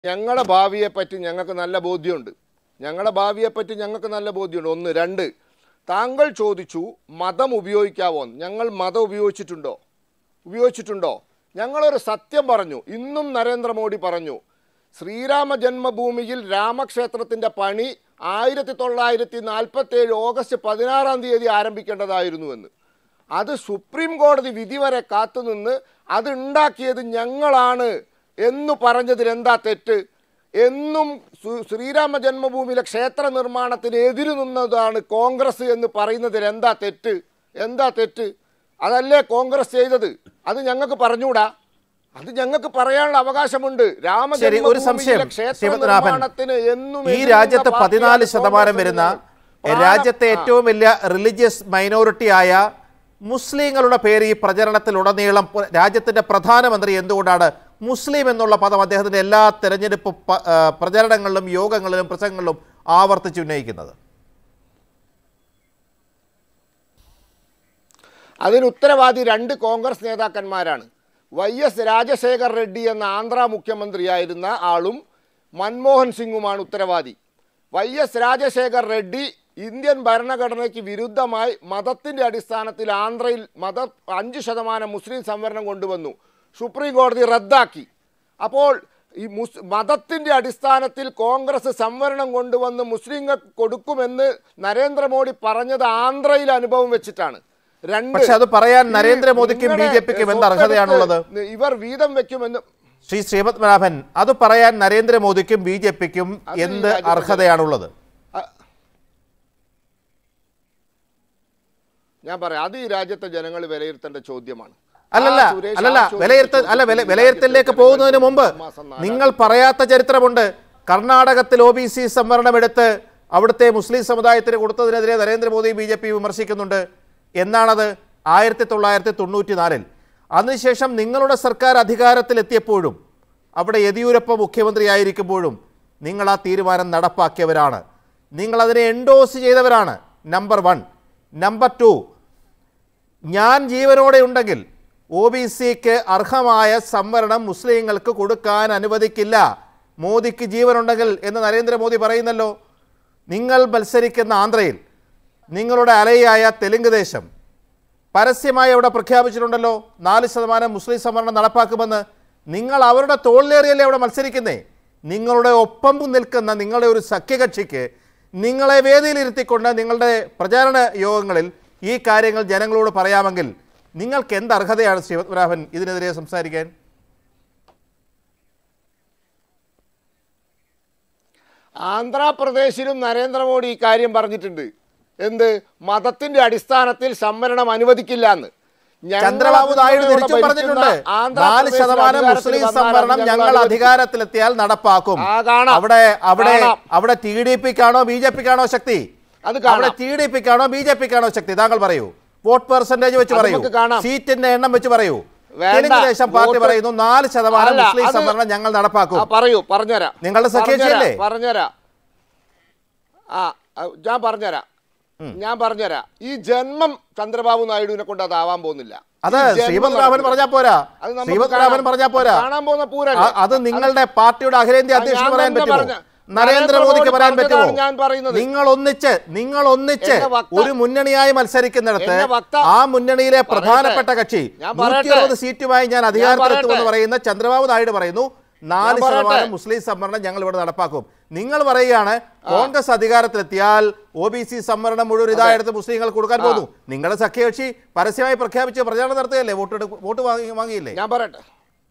ഞങ്ങളുടെ ഭാവിയെപ്പറ്റി ഞങ്ങൾക്ക് നല്ല ബോധ്യമുണ്ട് ഞങ്ങളുടെ ഭാവിയെപ്പറ്റി ഞങ്ങൾക്ക് നല്ല ബോധ്യമുണ്ട് ഒന്ന് രണ്ട് താങ്കൾ ചോദിച്ചു മതം ഉപയോഗിക്കാവോ എന്ന്. ഞങ്ങൾ മതം ഉപയോഗിച്ചിട്ടുണ്ടോ ഉപയോഗിച്ചിട്ടുണ്ടോ ഞങ്ങളൊരു സത്യം പറഞ്ഞു ഇന്നും നരേന്ദ്രമോദി പറഞ്ഞു ശ്രീരാമ ജന്മഭൂമിയിൽ രാമക്ഷേത്രത്തിൻ്റെ പണി ആയിരത്തി തൊള്ളായിരത്തി നാൽപ്പത്തി ഏഴ് ഓഗസ്റ്റ് പതിനാറാം തീയതി ആരംഭിക്കേണ്ടതായിരുന്നുവെന്ന് അത് സുപ്രീം കോടതി വിധി വരെ കാത്തുനിന്ന് അത് ഉണ്ടാക്കിയത് ഞങ്ങളാണ് എന്ന് പറഞ്ഞതിൽ എന്താ തെറ്റ് എന്നും സു- ശ്രീരാമ ജന്മഭൂമിയിലെ ക്ഷേത്ര നിർമ്മാണത്തിന് എതിര് നിന്നതാണ് കോൺഗ്രസ് എന്ന് പറയുന്നതിൽ എന്താ തെറ്റ് എന്താ തെറ്റ് അതല്ലേ കോൺഗ്രസ് ചെയ്തത് അത് ഞങ്ങൾക്ക് പറഞ്ഞുകൂടാ അത് ഞങ്ങൾക്ക് പറയാനുള്ള അവകാശമുണ്ട് ശരി ഒരു സംശയം രാമജന്മഭൂമിയിലെ ക്ഷേത്ര ശ്രീപത്മനാഭൻ നിർമ്മാണത്തിന് എന്നും ഈ എതിരുള്ള രാജ്യത്ത് പാർട്ടിയാണ് പതിനാല് ശതമാനം കോൺഗ്രസ് വരുന്ന എന്നുള്ളത്. രാജ്യത്തെ ആ. ഏറ്റവും വലിയ റിലീജിയസ് മൈനോറിറ്റി ആയ മുസ്ലിങ്ങളുടെ പേര് ഈ പ്രചരണത്തിലുടനീളം പ- രാജ്യത്തിന്റെ പ്രധാനമന്ത്രി എന്തുകൊണ്ടാണ് മുസ്ലിം എന്നുള്ള പദം അദ്ദേഹത്തിന്റെ എല്ലാ തെരഞ്ഞെടുപ്പ് പ- ആ, പ്രചരണങ്ങളിലും യോഗങ്ങളിലും പ്രസംഗങ്ങളിലും ആവർത്തിച്ചുന്നയിക്കുന്നത് അതിന് ഉത്തരവാദി രണ്ട് കോൺഗ്രസ് നേതാക്കന്മാരാണ് വൈ എസ് രാജശേഖർ റെഡ്ഡി എന്ന ആന്ധ്ര മുഖ്യമന്ത്രിയായിരുന്ന ആളും മൻമോഹൻ സിംഗുമാണ് ഉത്തരവാദി Y S Rajasekhar Reddy Indian ഭരണഘടനയ്ക്ക് വിരുദ്ധമായി മതത്തിൻ്റെ അടിസ്ഥാനത്തിൽ ആന്ധ്രയിൽ മത അഞ്ച് ശതമാനം മുസ്ലിം സംവരണം കൊണ്ടുവന്നു സുപ്രീം കോടതി റദ്ദാക്കി അപ്പോൾ ഈ മുസ് മതത്തിൻ്റെ അടിസ്ഥാനത്തിൽ കോൺഗ്രസ് സംവരണം കൊണ്ടുവന്ന് മുസ്ലിങ്ങൾക്ക് കൊടുക്കുമെന്ന് നരേന്ദ്രമോദി പറഞ്ഞത് ആന്ധ്രയിൽ അനുഭവം വെച്ചിട്ടാണ് രണ്ട് പക്ഷെ അത് പറയാൻ ഈ നരേന്ദ്രമോദിക്കും നിങ്ങളുടെ ബി ജെ പിക്കും എന്ത് അർഹതയാണുള്ളത് സ്വത്തെടുത്ത് ഇവർ വീതം വെക്കുമെന്ന് ശ്രീ ശ്രീപത്മനാഭൻ അത് പറയാൻ നരേന്ദ്രമോദിക്കും ബി ജെ പിക്കും അത് ഈ എന്ത് രാജ്യത്തെ- അർഹതയാണുള്ളത് അ- ഞാൻ പറയാം അത് ഈ രാജ്യത്തെ ജനങ്ങൾ വിലയിരുത്തേണ്ട ചോദ്യമാണ് അല്ലല്ല ആ സുരേഷ് അല്ലല്ല ആ ചോദ്യത്തെ വിലയിരുത്തൽ അല്ല വില ചോദിച്ചപ്പോൾ വിലയിരുത്തലിലേക്ക് ഈ പോകുന്നതിന് മുമ്പ് മാസം നാലാം നിങ്ങൾ പറയാത്ത ചരിത്രമുണ്ട് കർണാടകത്തിൽ ഒ ബി സി സംവരണം എടുത്ത് അവിടുത്തെ മുസ്ലിം സമുദായത്തിന് കൊടുത്തതിനെതിരെ നരേന്ദ്രമോദി ബി ജെ പി വിമർശിക്കുന്നുണ്ട് എന്നാണത് ആയിരത്തി തൊള്ളായിരത്തി തൊണ്ണൂറ്റി നാലിൽ അതിനുശേഷം നിങ്ങളുടെ സർക്കാർ അധികാരത്തിലെത്തിയപ്പോഴും അവിടെ യെദ്യൂരപ്പ മുഖ്യമന്ത്രിയായിരിക്കുമ്പോഴും നിങ്ങൾ ആ തീരുമാനം നടപ്പാക്കിയവരാണ് നിങ്ങൾ അതിനെ എൻഡോസ് ചെയ്തവരാണ് നമ്പർ വൺ നമ്പർ ടു ഞാൻ ജീവനോടെ ഉണ്ടെങ്കിൽ ഒ ബി സിക്ക് അർഹമായ സംവരണം മുസ്ലിങ്ങൾക്ക് കൊടുക്കാൻ അനുവദിക്കില്ല മോദിക്ക് ജീവനുണ്ടെങ്കിൽ എന്ന് നരേന്ദ്രമോദി പറയുന്നല്ലോ നിങ്ങൾ മത്സരിക്കുന്ന ആന്ധ്രയിൽ നിങ്ങളുടെ അലയായ തെലുങ്ക് ദേശം പരസ്യമായി അവിടെ പ്രഖ്യാപിച്ചിട്ടുണ്ടല്ലോ നാല് ശതമാനം മുസ്ലിം സംവരണം നടപ്പാക്കുമെന്ന് നിങ്ങൾ അവരുടെ തോളിലേറിയല്ലേ അവിടെ മത്സരിക്കുന്നേ നിങ്ങളുടെ ഒപ്പം നിൽക്കുന്ന നിങ്ങളുടെ ഒരു സഖ്യകക്ഷിക്ക് നിങ്ങളെ വേദിയിലിരുത്തിക്കൊണ്ട് നിങ്ങളുടെ പ്രചാരണ യോഗങ്ങളിൽ ഈ കാര്യങ്ങൾ ജനങ്ങളോട് പറയാമെങ്കിൽ നിങ്ങൾക്ക് എന്ത് അർഹതയാണ് ശിവരാമൻ ഇതിനെതിരെ സംസാരിക്കാൻ ആന്ധ്രാപ്രദേശിലും നരേന്ദ്രമോദി ഈ കാര്യം പറഞ്ഞിട്ടുണ്ട് എന്ത് മതത്തിന്റെ അടിസ്ഥാനത്തിൽ സംവരണം അനുവദിക്കില്ല എന്ന് ചന്ദ്രബാബു നായിഡു തിരിച്ചും പറഞ്ഞിട്ടുണ്ട് നാല് ശതമാനം മുസ്ലിം സംവരണം ഞങ്ങൾ അധികാരത്തിലെത്തിയാൽ നടപ്പാക്കും ആ, കാണാം. അവിടെ അവിടെ കാണാം. അവിടെ ടി ഡി പിക്കാണോ ബി ജെ പിക്കാണോ ശക്തി അത് കാണാം. അവിടെ ടി ഡി പിക്കാണോ ബി ജെ പിക്കാണോ ശക്തി താങ്കൾ പറയൂ വോട്ട് പെർസെന്റേജ് വെച്ച് അത് പറയൂ നമുക്ക് കാണാം. സീറ്റിന്റെ എണ്ണം വെച്ച് പറയൂ വേണ്ട. തെലുങ്ക് ദേശം പാർട്ടി വോട്ട് പറയുന്നു നാല് ശതമാനം അല്ല, മുസ്ലിം അത് സംവരണം ഞങ്ങൾ നടപ്പാക്കും ആ, പറയൂ പറഞ്ഞുതരാം നിങ്ങളുടെ സഖ്യകക്ഷിയല്ലേ? പറഞ്ഞുതരാം, പറഞ്ഞുതരാം ആ ആ, ഞാൻ പറഞ്ഞുതരാം ഞാൻ പറഞ്ഞുതരാം ഈ ജന്മം ചന്ദ്രബാബു നായിഡുവിനെ കൊണ്ട് അതാവാൻ പോകുന്നില്ല അത് ഈ ജന്മം ശ്രീപത്മനാഭൻ നടക്കില്ല. പറഞ്ഞാ പോരാ അത് നമുക്ക് ശ്രീപത്മനാഭൻ കാണാം. പറഞ്ഞാ പോരാ കാണാൻ പോകുന്ന പൂരല്ലേ? ആ- അത് നിങ്ങളുടെ പാർട്ടിയുടെ അഖിലേന്ത്യാ ആ, അധ്യക്ഷന് ഞാൻ പറയാൻ തന്നെ പറ്റുമോ പറഞ്ഞ- നരേന്ദ്രമോദിക്ക് നരേന്ദ്രമോദി പറയാൻ പറ്റുമോ പറഞ്ഞതാണ് ഞാൻ പറയുന്നത്. നിങ്ങൾ ഒന്നിച്ച് നിങ്ങൾ ഒന്നിച്ച് എന്നെ വക്ത- ഒരു മുന്നണിയായി മത്സരിക്കുന്നിടത്ത് എന്നെ വക്ത- ആ മുന്നണിയിലെ പ്രധാനപ്പെട്ട കക്ഷി ഞാൻ നൂറ്റി പറയട്ടെ. അറുപത് സീറ്റുമായി ഞാൻ അധികാരത്തിലെത്തുമെന്ന് പറയട്ടെ. പറയുന്ന ചന്ദ്രബാബു നായിഡു പറയുന്നു നാല് ഞാൻ പറയട്ടെ. ശതമാനം മുസ്ലിം സംവരണം ഞങ്ങൾ ഇവിടെ നടപ്പാക്കും നിങ്ങൾ പറയുകയാണ് കോൺഗ്രസ് അധികാരത്തിലെത്തിയാൽ ഒ ബി സി സംവരണം മുഴുവൻ ഇതായെടുത്ത് മുസ്ലിങ്ങൾ കൊടുക്കാൻ പോകുന്നു നിങ്ങളുടെ സഖ്യകക്ഷി പരസ്യമായി പ്രഖ്യാപിച്ച് പ്രചാരണം നടത്തുകയല്ലേ വോട്ട് എടുക്ക- വോട്ട് വാങ്ങി വാങ്ങിയില്ലേ ഞാൻ പറയട്ടെ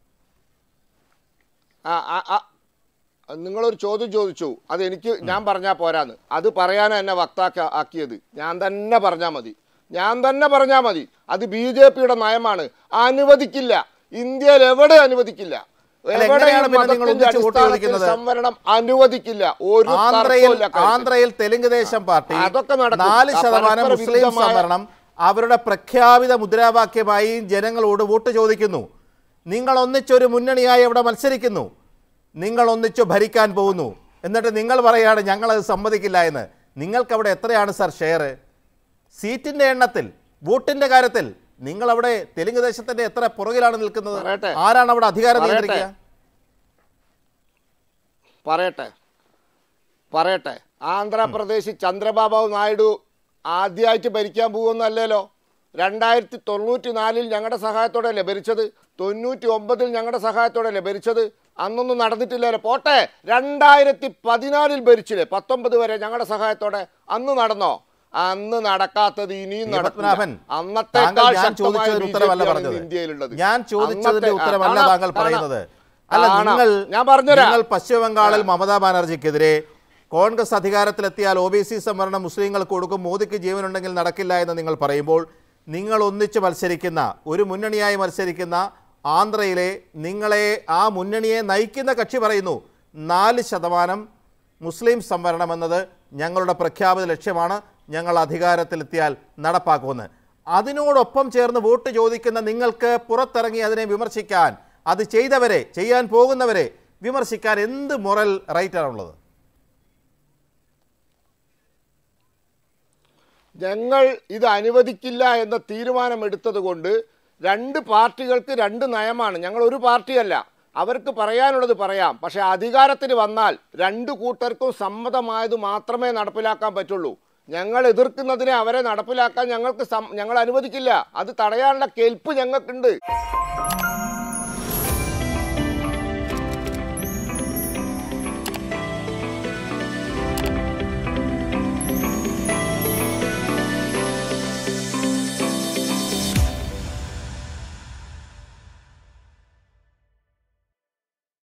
ആ ആ, ആ നിങ്ങളൊരു ചോദ്യം ചോദിച്ചു അത് എനിക്ക് ഞാൻ പറഞ്ഞാൽ പോരാന്ന് അത് പറയാനാ എന്നെ വക്താക്ക ആക്കിയത് ഞാൻ തന്നെ പറഞ്ഞാൽ മതി ഞാൻ തന്നെ പറഞ്ഞാൽ മതി അത് ബി ജെ പിയുടെ നയമാണ് അനുവദിക്കില്ല ഇന്ത്യയിൽ എവിടെ അനുവദിക്കില്ല അല്ല, എവിടെയും എങ്ങനെയാണ് പിന്നെ നിങ്ങൾ മതത്തിന്റെ ഒന്നിച്ച് വോട്ട് അടിസ്ഥാനത്തിൽ ചോദിക്കുന്നത്? സംവരണം അനുവദിക്കില്ല ഒരു ആന്ധ്രയിൽ തർക്കവുമില്ല കാര്യത്തിൽ. ആന്ധ്രയിൽ തെലുങ്ക് ദേശം പാർട്ടി അതൊക്കെ നടക്കും. നാല് ആ ശതമാനം പരസ്പര മുസ്ലിം വിരുദ്ധമായ- സംവരണം അവരുടെ പ്രഖ്യാപിത മുദ്രാവാക്യമായി ജനങ്ങളോട് വോട്ട് ചോദിക്കുന്നു നിങ്ങൾ ഒന്നിച്ചൊരു മുന്നണിയായി അവിടെ മത്സരിക്കുന്നു നിങ്ങൾ ഒന്നിച്ചു ഭരിക്കാൻ പോകുന്നു എന്നിട്ട് നിങ്ങൾ പറയാണ് ഞങ്ങളത് സമ്മതിക്കില്ല എന്ന് നിങ്ങൾക്ക് അവിടെ എത്രയാണ് സർ ഷെയർ സീറ്റിന്റെ എണ്ണത്തിൽ വോട്ടിന്റെ കാര്യത്തിൽ നിങ്ങൾ അവിടെ തെലുങ്ക് ദേശത്തിന്റെ എത്ര പുറകിലാണ് നിൽക്കുന്നത് പറയട്ടെ. ആരാണ് അവിടെ അധികാരം പറയട്ടെ. നിയന്ത്രിക്കുക പറയട്ടെ പറയട്ടെ ആന്ധ്രാപ്രദേശ് ചന്ദ്രബാബു നായിഡു ആദ്യമായിട്ട് ഭരിക്കാൻ പോകുന്നല്ലോ രണ്ടായിരത്തി തൊണ്ണൂറ്റി നാലിൽ ഞങ്ങളുടെ സഹായത്തോടെയല്ലേ ഭരിച്ചത് തൊണ്ണൂറ്റി ഒമ്പതിൽ ഞങ്ങളുടെ സഹായത്തോടെയല്ലേ ഭരിച്ചത് അന്നൊന്നും നടന്നിട്ടില്ലല്ലോ പോട്ടെ രണ്ടായിരത്തി പതിനാലിൽ ഭരിച്ചില്ലേ പത്തൊമ്പത് വരെ ഞങ്ങളുടെ സഹായത്തോടെ അന്ന് നടന്നോ അന്ന് നടക്കാത്തത് ഇനിയും ഈ നടക്കില്ല. പത്മനാഭൻ, അന്നത്തേക്കാൾ താങ്കൾ ഞാൻ ശക്തമായ ചോദിച്ചതിന് BJP ഉത്തരമല്ല ആണ് പറഞ്ഞത്. ഇന്ത്യയിലുള്ളത് ഞാൻ ചോദിച്ചതിന്റെ അന്നത്തെ- ഉത്തരമല്ല കാണാം, താങ്കൾ കാണാം. പറയുന്നത് അല്ല കാണാം. നിങ്ങൾ ഞാൻ പറഞ്ഞുതരാം നിങ്ങൾ പശ്ചിമ ബംഗാളിൽ മമതാ ബാനർജിക്കെതിരെ കോൺഗ്രസ് അധികാരത്തിലെത്തിയാൽ ഒ ബി സി സംവരണം മുസ്ലിങ്ങൾക്ക് കൊടുക്കും മോദിക്ക് ജീവനുണ്ടെങ്കിൽ നടക്കില്ല എന്ന് നിങ്ങൾ പറയുമ്പോൾ നിങ്ങൾ ഒന്നിച്ച് മത്സരിക്കുന്ന ഒരു മുന്നണിയായി മത്സരിക്കുന്ന ആന്ധ്രയിലെ നിങ്ങളെ ആ മുന്നണിയെ നയിക്കുന്ന കക്ഷി പറയുന്നു നാല് ശതമാനം മുസ്ലിം സംവരണം എന്നത് ഞങ്ങളുടെ പ്രഖ്യാപിത ലക്ഷ്യമാണ് ഞങ്ങൾ അധികാരത്തിലെത്തിയാൽ നടപ്പാക്കുമെന്ന് അതിനോടൊപ്പം ചേർന്ന് വോട്ട് ചോദിക്കുന്ന നിങ്ങൾക്ക് പുറത്തിറങ്ങി അതിനെ വിമർശിക്കാൻ അത് ചെയ്തവരെ ചെയ്യാൻ പോകുന്നവരെ വിമർശിക്കാൻ എന്ത് മൊറൽ റൈറ്റാണുള്ളത് ഞങ്ങൾ ഇത് അനുവദിക്കില്ല എന്ന തീരുമാനമെടുത്തത് കൊണ്ട് രണ്ട് പാർട്ടികൾക്ക് രണ്ട് നയമാണ് ഞങ്ങൾ ഒരു പാർട്ടിയല്ല അവർക്ക് പറയാനുള്ളത് പറയാം പക്ഷേ അധികാരത്തിന് വന്നാൽ രണ്ട് കൂട്ടർക്കും സമ്മതമായത് മാത്രമേ നടപ്പിലാക്കാൻ പറ്റുള്ളൂ ഞങ്ങൾ എതിർക്കുന്നതിനെ അവരെ നടപ്പിലാക്കാൻ ഞങ്ങൾക്ക് സം- ഞങ്ങൾ അനുവദിക്കില്ല അത് തടയാനുള്ള കെൽപ്പ് ഞങ്ങൾക്കുണ്ട്